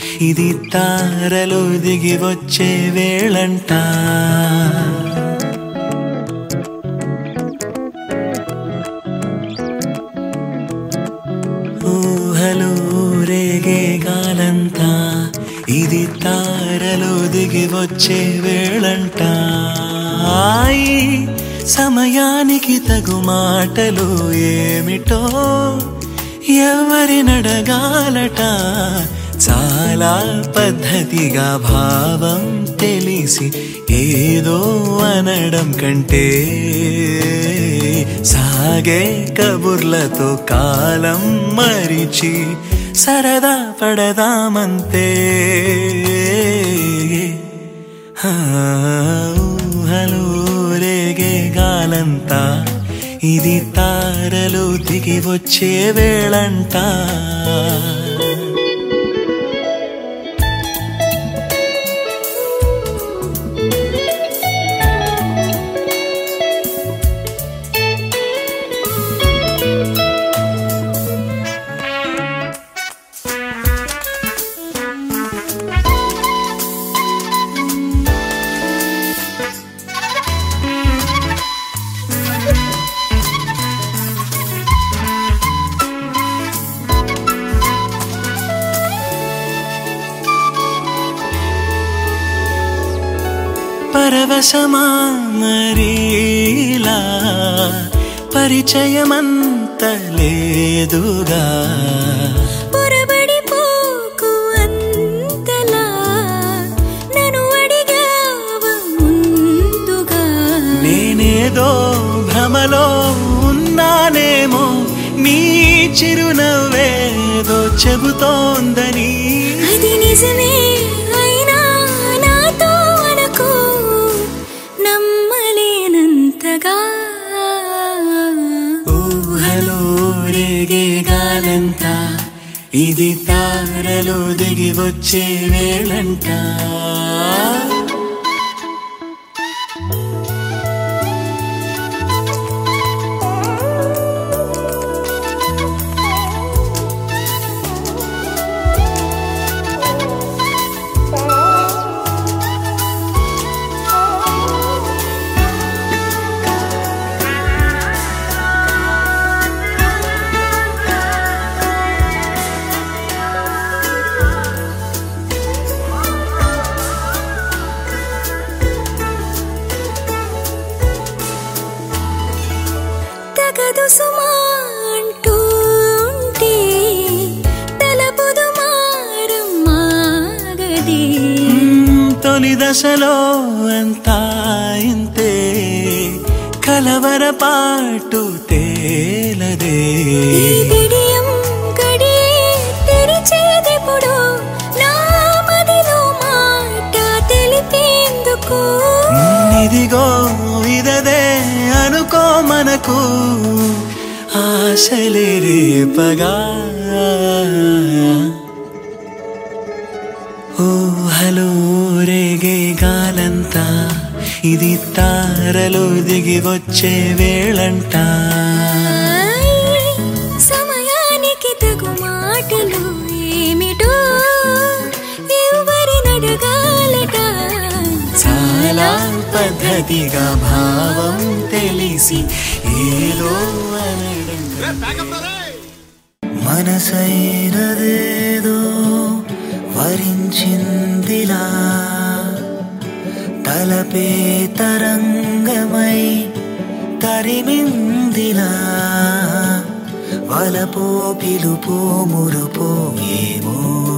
ఇది తారలు దిగి వచ్చే వేళంట ఊహలు రేగే గాలంతా ఇది తారలు దిగి వచ్చే వేళంట ఈ సమయానికి తగు మాటలు ఏమిటో ఎవరి నడగాలట చాలా పద్ధతిగా భావం తెలిసి ఏదో అనడం కంటే సాగే కబుర్లతో కాలం మరిచి సరదా పడదామంతే ఆ, ఊహలు రేగే గాలంతా ఇది తారలు దిగి వచ్చే వేళంట పరవశమా మరీలా పరిచయమంత లేదుగా పొరబడిపోకు అంతలా నన్ను అడిగావ ముందుగా నేనేదో భ్రమలో ఉన్నానేమో నీ చిరునవ్వేదో చెబుతోందని అది నిజమే అయినా నాతో అనకు నమ్మలేనంతగా ఊహలో రేగే గాలంతా ఇది తారలు దిగి వచ్చే వేళంట తగదు సుమా అంటూ ఉంటే తలపుదు మారం మాగది మ్మ్, తొలి దశలో అంతా ఇంతే కలవరపాటు తేలదే ఈ బిడియం గడియే తెరిచేదెప్పుడు నా మదిలో మాట తెలిపేందుకు మ్మ్, ఇదిగో ఇదదే అనుకో మనకు ఆశలే రేపగా ఊహలో రేగే గాలంతా ఇది తారలు దిగి వచ్చే వేళంట సమయానికి తగు మాటలు ఏమిటో ఎవరి నడగాలట చాలా పద్ధతిగా భావం తెలిసి ఏదో అనడం మనసైనదేదో వరించిందిలా తలపే తరంగమై తరిమిందిలా వలపో పిలుపో మురుపో ఏమో